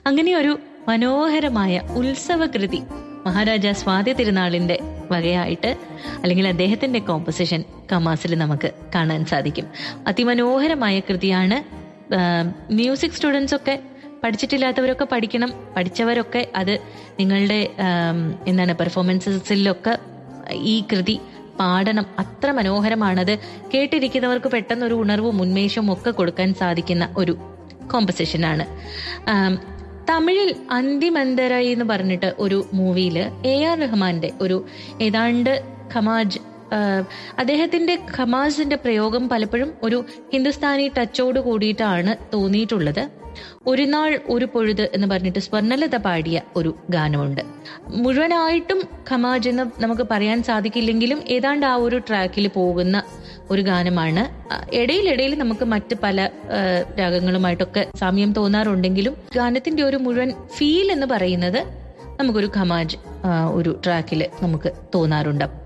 അങ്ങനെ ഒരു മനോഹരമായ ഉത്സവകൃതി മഹാരാജ സ്വാതി തിരുനാളിന്റെ വകയായിട്ട് അല്ലെങ്കിൽ അദ്ദേഹത്തിന്റെ കോമ്പസിഷൻ കമാസിൽ നമുക്ക് കാണാൻ സാധിക്കും അതിമനോഹരമായ കൃതിയാണ് മ്യൂസിക് സ്റ്റുഡൻസ് ഒക്കെ പഠിച്ചിട്ടില്ലാത്തവരൊക്കെ പഠിക്കണം പഠിച്ചവരൊക്കെ അത് നിങ്ങളുടെ ആം, എന്താണ് പെർഫോമൻസസിലൊക്കെ ഈ കൃതി പാടണം അത്ര മനോഹരമാണത് കേട്ടിരിക്കുന്നവർക്ക് പെട്ടെന്ന് ഒരു ഉണർവും ഉന്മേഷവും ഒക്കെ കൊടുക്കാൻ സാധിക്കുന്ന ഒരു കോമ്പസിഷനാണ് ആം, തമിഴിൽ അന്തിമന്തരായി എന്ന് പറഞ്ഞിട്ട് ഒരു മൂവിയിൽ എ ആർ റഹ്മാന്റെ ഒരു ഏതാണ്ട് ഖമാജ് ആഹ് അദ്ദേഹത്തിന്റെ ഖമാസിന്റെ പ്രയോഗം പലപ്പോഴും ഒരു ഹിന്ദുസ്ഥാനി ടച്ചോട് കൂടിയിട്ടാണ് തോന്നിയിട്ടുള്ളത് ഒരു നാൾ ഒരു പൊഴുത് എന്ന് പറഞ്ഞിട്ട് സ്വർണ്ണലത പാടിയ ഒരു ഗാനമുണ്ട് മുഴുവനായിട്ടും ഖമാജ് എന്ന് നമുക്ക് പറയാൻ സാധിക്കില്ലെങ്കിലും ഏതാണ്ട് ആ ഒരു ട്രാക്കിൽ പോകുന്ന ഒരു ഗാനമാണ് ആ, ഇടയിലിടയിൽ നമുക്ക് മറ്റ് പല ആ, രാഗങ്ങളുമായിട്ടൊക്കെ സാമ്യം തോന്നാറുണ്ടെങ്കിലും ഗാനത്തിന്റെ ഒരു മുഴുവൻ ഫീൽ എന്ന് പറയുന്നത് നമുക്കൊരു ഖമാജ് ആ, ഒരു ട്രാക്കിൽ നമുക്ക് തോന്നാറുണ്ട്